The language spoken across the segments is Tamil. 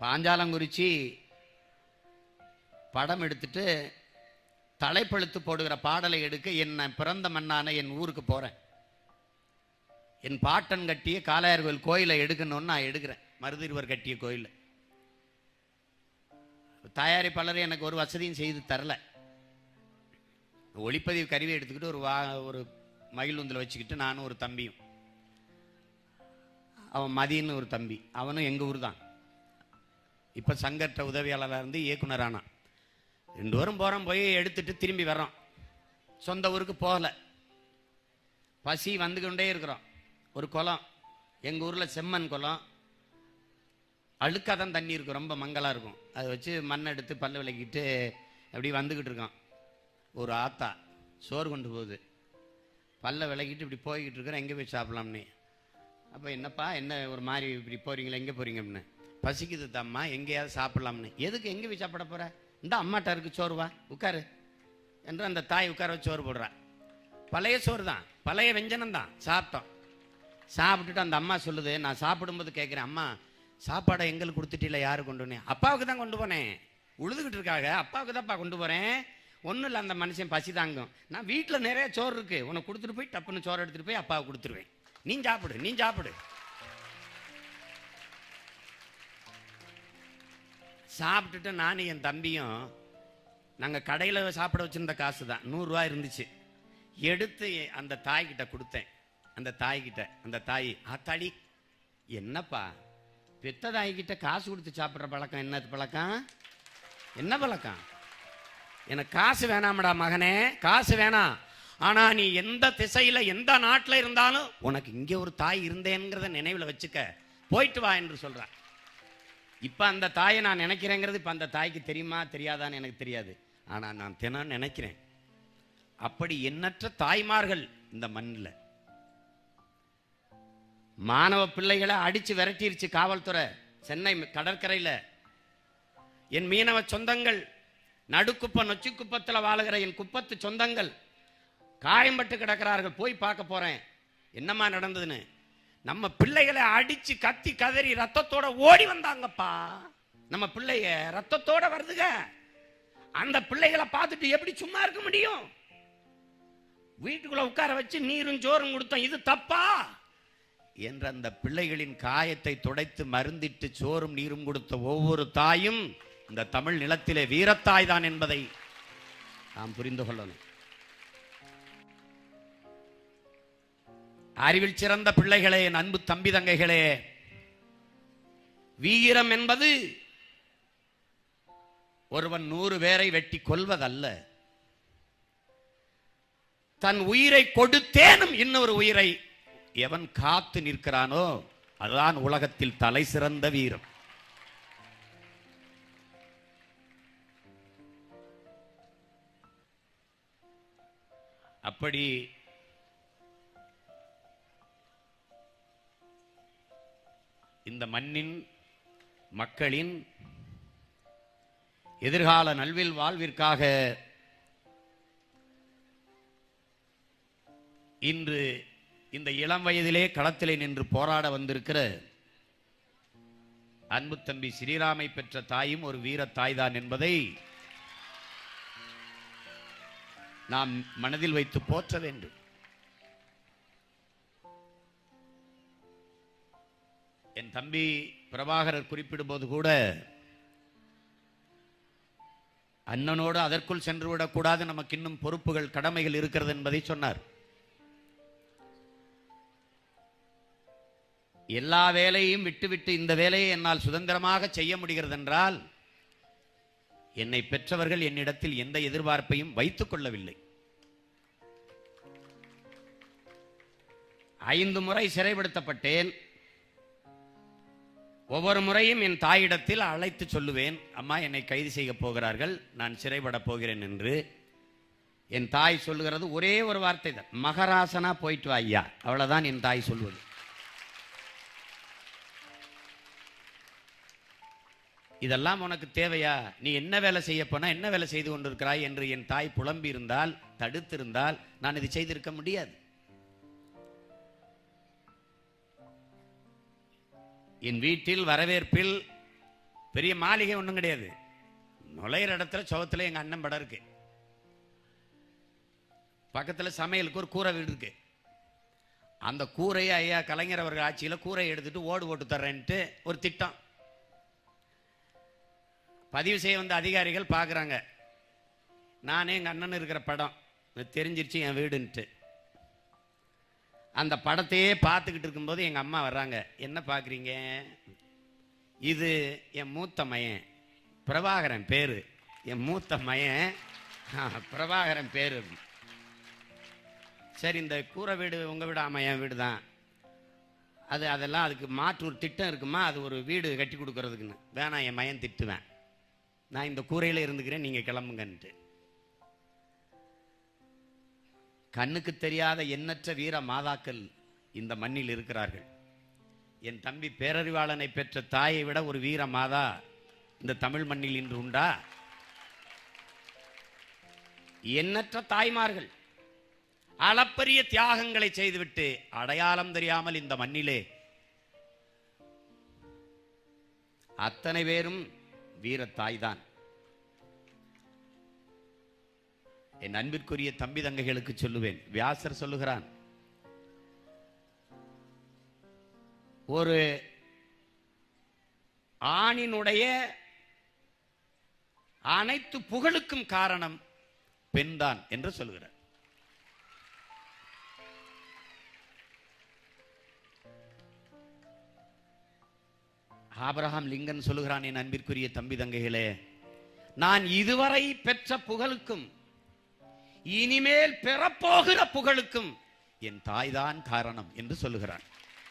பாஞ்சாலங்குறிச்சி படம் எடுத்துட்டு தலைப்பழுத்து போடுகிற பாடலை எடுக்க என்ன பிறந்த மண்ணான என் ஊருக்கு போறேன் என் பாட்டன் கட்டிய காளையார் கோயில் கோயிலை எடுக்கணும்னு நான் எடுக்கிறேன் மருதிருவர் கட்டிய கோயில் தயாரிப்பாளர் எனக்கு ஒரு வசதியும் செய்து தரல ஒளிப்பதிவு கருவி எடுத்துக்கிட்டு ஒரு வா ஒரு மகிழுந்தில் வச்சுக்கிட்டு நானும் ஒரு தம்பியும் அவன் மதின்னு ஒரு தம்பி அவனும் எங்கள் ஊர் தான் இப்போ சங்கர்ட்ட உதவியாளராக இருந்து இயக்குனரானான் ரெண்டு பேரும் போகிறோம் போய் எடுத்துட்டு திரும்பி வர்றோம் சொந்த ஊருக்கு போகல பசி வந்துக்கிட்டே இருக்கிறோம் ஒரு குளம் எங்கள் ஊரில் செம்மண் குளம் அழுக்காக தான் தண்ணி இருக்கும் ரொம்ப மங்கலாக இருக்கும் அதை வச்சு மண் எடுத்து பல்லு விளக்கிட்டு அப்படி வந்துக்கிட்டு இருக்கோம் ஒரு ஆத்தா சோறு கொண்டு போகுது பல்ல விளக்கிட்டு இப்படி போய்கிட்டு இருக்கிறேன் எங்கே போய் சாப்பிடலாம்னு அப்போ என்னப்பா என்ன ஒரு மாதிரி இப்படி போறீங்களா எங்கே போறீங்க அப்படின்னு பசிக்குது தம்மா எங்கேயாவது சாப்பிடலாம்னு எதுக்கு எங்கே போய் சாப்பிட போற இந்த அம்மாட்ட இருக்கு சோறு வா உட்காரு என்று அந்த தாய் உட்கார வச்சு சோறு போடுறா பழைய சோறு தான் பழைய வெஞ்சனம் தான் சாப்பிட்டோம் சாப்பிட்டுட்டு அந்த அம்மா சொல்லுது நான் சாப்பிடும்போது கேட்குறேன் அம்மா சாப்பாடை எங்களுக்கு கொடுத்துட்டில்ல யாரு கொண்டு போனேன் அப்பாவுக்கு தான் கொண்டு போனேன் உழுதுகிட்டு இருக்காங்க அப்பாவுக்கு தான்ப்பா கொண்டு போகிறேன் ஒன்றும் இல்லை அந்த மனுஷன் பசி தாங்கும் நான் வீட்டில் நிறைய சோறு இருக்கு உனக்கு கொடுத்துட்டு போய் டப்புன்னு சோறு எடுத்துட்டு போய் அப்பாவுக்கு கொடுத்துருவேன் நீ சாப்பிடு நீ சாப்பிடு சாப்பிட்டுட்டு நானும் என் தம்பியும் நாங்கள் கடையில் சாப்பிட வச்சிருந்த காசு தான் நூறுரூவா இருந்துச்சு எடுத்து அந்த தாய்கிட்ட கொடுத்தேன் அந்த தாய்கிட்ட அந்த தாய் ஆத்தாடி என்னப்பா பெத்த தாய்கிட்ட காசு கொடுத்து சாப்பிட்ற பழக்கம் என்ன பழக்கம் என்ன பழக்கம் எனக்கு காசு வேணாமடா மகனே காசு வேணாம் ஆனா நீ எந்த திசையில எந்த நாட்டுல இருந்தாலும் உனக்கு இங்க ஒரு தாய் இருந்தேங்கிறத நினைவுல வச்சுக்க போயிட்டு வா என்று சொல்றா இப்ப அந்த தாயை நான் நினைக்கிறேங்கிறது இப்ப அந்த தாய்க்கு தெரியுமா தெரியாதான்னு எனக்கு தெரியாது ஆனா நான் தினம் நினைக்கிறேன் அப்படி எண்ணற்ற தாய்மார்கள் இந்த மண்ணில் மாணவ பிள்ளைகளை அடிச்சு விரட்டிருச்சு காவல்துறை சென்னை கடற்கரையில என் மீனவ சொந்தங்கள் நடுக்குப்பம் நொச்சி குப்பத்தில் வாழுகிற என் குப்பத்து சொந்தங்கள் காயம்பட்டு கிடக்கிறார்கள் போய் பார்க்க போறேன் என்னம்மா நடந்ததுன்னு நம்ம பிள்ளைகளை அடிச்சு கத்தி கதறி ரத்தத்தோட ஓடி வந்தாங்கப்பா நம்ம பிள்ளைய ரத்தத்தோட வருதுங்க அந்த பிள்ளைகளை பார்த்துட்டு எப்படி சும்மா இருக்க முடியும் வீட்டுக்குள்ள உட்கார வச்சு நீரும் சோறும் கொடுத்தோம் இது தப்பா என்ற அந்த பிள்ளைகளின் காயத்தை துடைத்து மருந்திட்டு சோறும் நீரும் கொடுத்த ஒவ்வொரு தாயும் இந்த தமிழ் நிலத்திலே வீரத்தாய் தான் என்பதை நாம் புரிந்து கொள்ளணும் அறிவில் சிறந்த பிள்ளைகளே என் அன்பு தம்பி தங்கைகளே வீரம் என்பது ஒருவன் நூறு பேரை வெட்டி கொல்வதல்ல தன் உயிரை கொடுத்தேனும் இன்னொரு உயிரை எவன் காத்து நிற்கிறானோ அதுதான் உலகத்தில் தலை சிறந்த வீரம் அப்படி இந்த மண்ணின் மக்களின் எதிர்கால நல்வில் வாழ்விற்காக இன்று இந்த இளம் வயதிலே களத்திலே நின்று போராட வந்திருக்கிற அன்பு தம்பி ஸ்ரீராமை பெற்ற தாயும் ஒரு வீர தாய்தான் என்பதை நாம் மனதில் வைத்து போற்ற வேண்டும் என் தம்பி பிரபாகரர் குறிப்பிடும்போது கூட அண்ணனோடு அதற்குள் சென்று விடக்கூடாது நமக்கு இன்னும் பொறுப்புகள் கடமைகள் இருக்கிறது என்பதை சொன்னார் எல்லா வேலையும் விட்டுவிட்டு இந்த வேலையை என்னால் சுதந்திரமாக செய்ய முடிகிறது என்றால் என்னை பெற்றவர்கள் என்னிடத்தில் எந்த எதிர்பார்ப்பையும் வைத்துக் கொள்ளவில்லை ஐந்து முறை சிறைப்படுத்தப்பட்டேன் ஒவ்வொரு முறையும் என் தாயிடத்தில் அழைத்து சொல்லுவேன் அம்மா என்னை கைது செய்ய போகிறார்கள் நான் சிறைப்பட போகிறேன் என்று என் தாய் சொல்லுகிறது ஒரே ஒரு வார்த்தை தான் மகராசனா போயிட்டு வா ஐயா அவ்வளவுதான் என் தாய் சொல்வது இதெல்லாம் உனக்கு தேவையா நீ என்ன வேலை செய்ய போனா என்ன வேலை செய்து கொண்டிருக்கிறாய் என்று என் தாய் புலம்பி இருந்தால் தடுத்திருந்தால் நான் இது செய்திருக்க முடியாது என் வீட்டில் வரவேற்பில் பெரிய மாளிகை ஒன்றும் கிடையாது நுழையிற இடத்துல சுவத்துல எங்க அண்ணன் படம் இருக்கு பக்கத்துல சமையலுக்கு ஒரு கூரை வீடு இருக்கு அந்த கூரையை ஐயா கலைஞர் அவர்கள் ஆட்சியில கூரை எடுத்துட்டு ஓடு போட்டு தர்றேன்ட்டு ஒரு திட்டம் பதிவு செய்ய வந்த அதிகாரிகள் பார்க்குறாங்க நானே எங்கள் அண்ணன் இருக்கிற படம் இது தெரிஞ்சிருச்சு என் வீடுன்ட்டு அந்த படத்தையே பார்த்துக்கிட்டு இருக்கும்போது எங்கள் அம்மா வர்றாங்க என்ன பார்க்குறீங்க இது என் மூத்த மயன் பிரபாகரன் பேரு என் மூத்த மயன் ஆ, பிரபாகரன் பேரு சரி இந்த கூரை வீடு உங்கள் வீடு ஆமாம் என் வீடு தான் அது அதெல்லாம் அதுக்கு மாற்று ஒரு திட்டம் இருக்குமா அது ஒரு வீடு கட்டி கொடுக்கறதுக்குன்னு வேணாம் என் மயன் திட்டுவேன் நான் இந்த கூரையில் இருந்துக்கிறேன் நீங்கள் கிளம்புங்கன்ட்டு கண்ணுக்கு தெரியாத எண்ணற்ற வீர மாதாக்கள் இந்த மண்ணில் இருக்கிறார்கள் என் தம்பி பேரறிவாளனை பெற்ற தாயை விட ஒரு வீர மாதா இந்த தமிழ் மண்ணில் இன்று உண்டா எண்ணற்ற தாய்மார்கள் அளப்பரிய தியாகங்களை செய்துவிட்டு அடையாளம் தெரியாமல் இந்த மண்ணிலே அத்தனை பேரும் வீர தாய்தான் என் அன்பிற்குரிய தம்பி தங்கைகளுக்கு சொல்லுவேன் வியாசர் சொல்லுகிறான் ஒரு ஆணினுடைய அனைத்து புகழுக்கும் காரணம் பெண்தான் என்று சொல்லுகிறார் ஆபிரகாம் லிங்கன் சொல்லுகிறான் என் அன்பிற்குரிய தம்பி தங்கைகளே நான் இதுவரை பெற்ற புகழுக்கும் இனிமேல் பெறப்போகிற புகழுக்கும் என் தாய்தான் காரணம் என்று சொல்லுகிறான்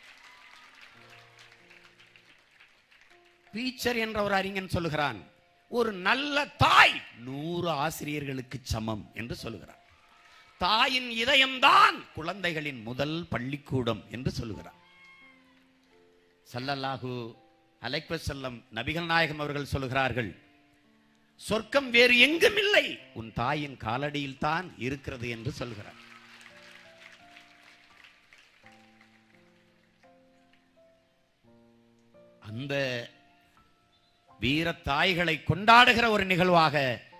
பீச்சர் என்ற ஒரு அறிஞன் சொல்லுகிறான் ஒரு நல்ல தாய் நூறு ஆசிரியர்களுக்கு சமம் என்று சொல்லுகிறான் தாயின் இதயம்தான் குழந்தைகளின் முதல் பள்ளிக்கூடம் என்று சொல்லுகிறான் சல்லல்லாஹு அலைக்வ செல்லம் நபிகள் நாயகம் அவர்கள் சொல்லுகிறார்கள் சொர்க்கம் வேறு எங்கும் இல்லை உன் தாயின் காலடியில் தான் இருக்கிறது என்று சொல்கிறார் அந்த வீர தாய்களை கொண்டாடுகிற ஒரு நிகழ்வாக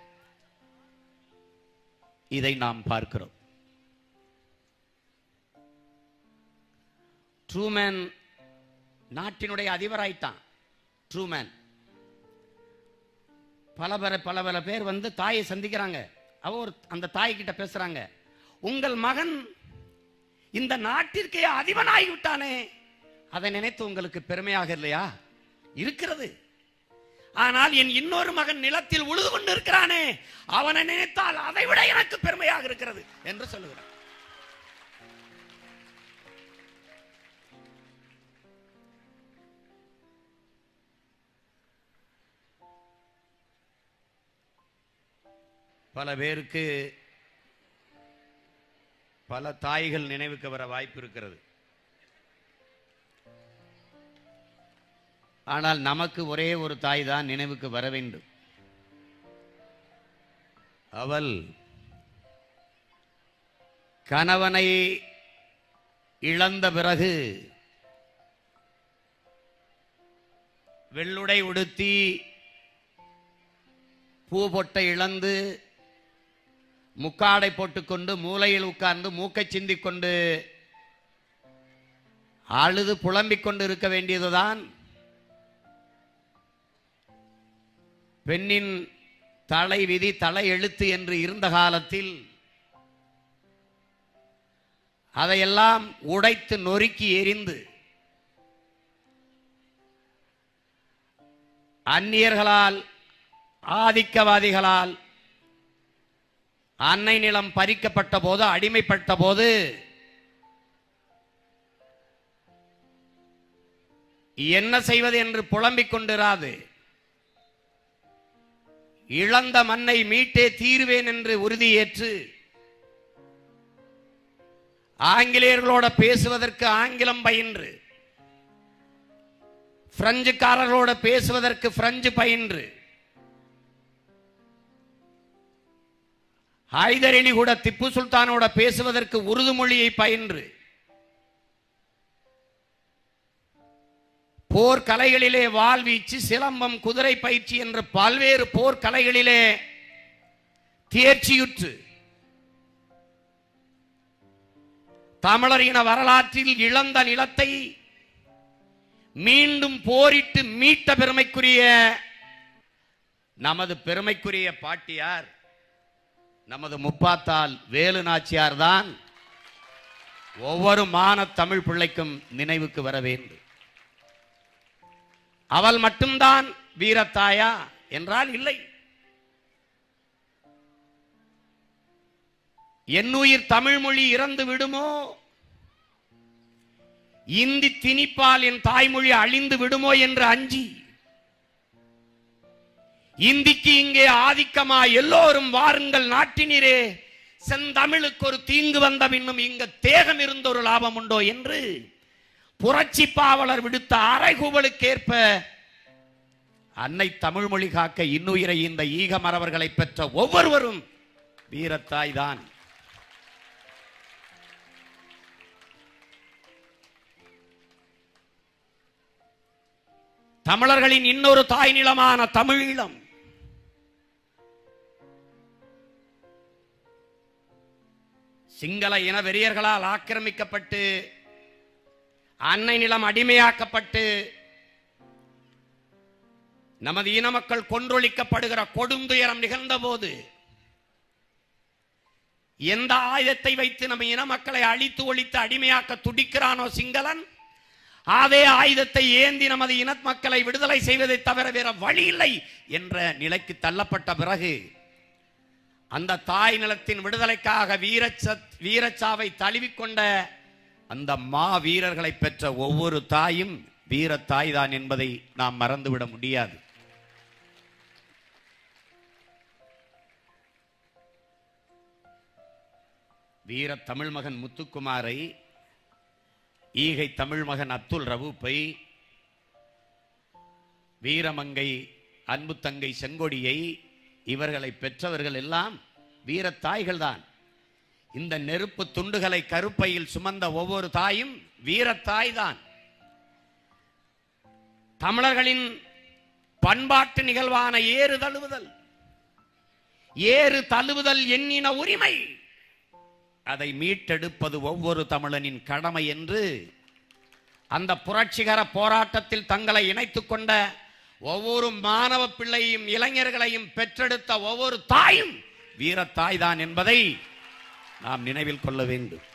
இதை நாம் பார்க்கிறோம் ட்ரூமேன் நாட்டினுடைய அதிபராயிட்டான் ட்ரூமேன் பல பல பல பல பேர் வந்து தாயை சந்திக்கிறாங்க அவ ஒரு அந்த தாய் கிட்ட பேசுறாங்க உங்கள் மகன் இந்த நாட்டிற்கே அதிபனாகி விட்டானே அதை நினைத்து உங்களுக்கு பெருமையாக இல்லையா இருக்கிறது ஆனால் என் இன்னொரு மகன் நிலத்தில் உழுது கொண்டு இருக்கிறானே அவனை நினைத்தால் அதை விட எனக்கு பெருமையாக இருக்கிறது என்று சொல்லுகிறார் பல பேருக்கு பல தாய்கள் நினைவுக்கு வர வாய்ப்பு இருக்கிறது ஆனால் நமக்கு ஒரே ஒரு தாய் தான் நினைவுக்கு வர வேண்டும் அவள் கணவனை இழந்த பிறகு வெள்ளுடை உடுத்தி பூ பொட்டை இழந்து முக்காடை போட்டுக்கொண்டு மூலையில் உட்கார்ந்து மூக்கை சிந்திக் கொண்டு அழுது புலம்பிக் கொண்டு இருக்க வேண்டியதுதான் பெண்ணின் தலை விதி தலை எழுத்து என்று இருந்த காலத்தில் அதையெல்லாம் உடைத்து நொறுக்கி எரிந்து அந்நியர்களால் ஆதிக்கவாதிகளால் அன்னை நிலம் பறிக்கப்பட்ட போது அடிமைப்பட்ட போது என்ன செய்வது என்று புலம்பிக் கொண்டிராது இழந்த மண்ணை மீட்டே தீருவேன் என்று உறுதியேற்று ஆங்கிலேயர்களோட பேசுவதற்கு ஆங்கிலம் பயின்று பிரெஞ்சுக்காரர்களோட பேசுவதற்கு பிரெஞ்சு பயின்று ஹைதர் கூட திப்பு சுல்தானோட பேசுவதற்கு உருது மொழியை பயின்று போர் கலைகளிலே வாழ்வீச்சு சிலம்பம் குதிரை பயிற்சி என்ற பல்வேறு போர் கலைகளிலே தேர்ச்சியுற்று தமிழர் இன வரலாற்றில் இழந்த நிலத்தை மீண்டும் போரிட்டு மீட்ட பெருமைக்குரிய நமது பெருமைக்குரிய பாட்டியார் நமது முப்பாத்தால் வேலு நாச்சியார் தான் ஒவ்வொரு மான தமிழ் பிள்ளைக்கும் நினைவுக்கு வர வேண்டும் அவள் மட்டும்தான் வீரத்தாயா என்றால் இல்லை என்னுயிர் தமிழ் மொழி இறந்து விடுமோ இந்தி திணிப்பால் என் தாய்மொழி அழிந்து விடுமோ என்று அஞ்சி இந்திக்கு இங்கே ஆதிக்கமா எல்லோரும் வாருங்கள் நாட்டினிரே செந்தமிழுக்கு ஒரு தீங்கு வந்த பின்னும் இங்க தேகம் இருந்த ஒரு லாபம் உண்டோ என்று புரட்சி பாவலர் விடுத்த அறைகூவலுக்கேற்ப அன்னை தமிழ் மொழி காக்க இன்னுயிரை இந்த ஈக மறவர்களை பெற்ற ஒவ்வொருவரும் வீரத்தாய் தான் தமிழர்களின் இன்னொரு தாய் நிலமான தமிழீழம் சிங்கள இன வெறியர்களால் ஆக்கிரமிக்கப்பட்டு அன்னை நிலம் அடிமையாக்கப்பட்டு நமது இன மக்கள் கொன்றொழிக்கப்படுகிற கொடுந்துயரம் நிகழ்ந்த போது எந்த ஆயுதத்தை வைத்து நம்ம இன மக்களை அழித்து ஒழித்து அடிமையாக்க துடிக்கிறானோ சிங்களன் அதே ஆயுதத்தை ஏந்தி நமது இன மக்களை விடுதலை செய்வதை தவிர வேற வழி இல்லை என்ற நிலைக்கு தள்ளப்பட்ட பிறகு அந்த தாய் நிலத்தின் விடுதலைக்காக வீரச்ச வீரச்சாவை தழுவிக்கொண்ட அந்த மா வீரர்களை பெற்ற ஒவ்வொரு தாயும் வீரத்தாய் தான் என்பதை நாம் மறந்துவிட முடியாது வீர தமிழ் மகன் முத்துக்குமாரை ஈகை தமிழ் மகன் அத்துல் ரவூப்பை வீரமங்கை அன்பு தங்கை செங்கொடியை இவர்களை பெற்றவர்கள் எல்லாம் வீரத்தாய்கள் தான் இந்த நெருப்பு துண்டுகளை கருப்பையில் சுமந்த ஒவ்வொரு தாயும் வீரத்தாய் தான் தமிழர்களின் பண்பாட்டு நிகழ்வான ஏறு தழுவுதல் ஏறு தழுவுதல் எண்ணின உரிமை அதை மீட்டெடுப்பது ஒவ்வொரு தமிழனின் கடமை என்று அந்த புரட்சிகர போராட்டத்தில் தங்களை இணைத்துக் கொண்ட ஒவ்வொரு மாணவ பிள்ளையும் இளைஞர்களையும் பெற்றெடுத்த ஒவ்வொரு தாயும் வீரத்தாய் தான் என்பதை நாம் நினைவில் கொள்ள வேண்டும்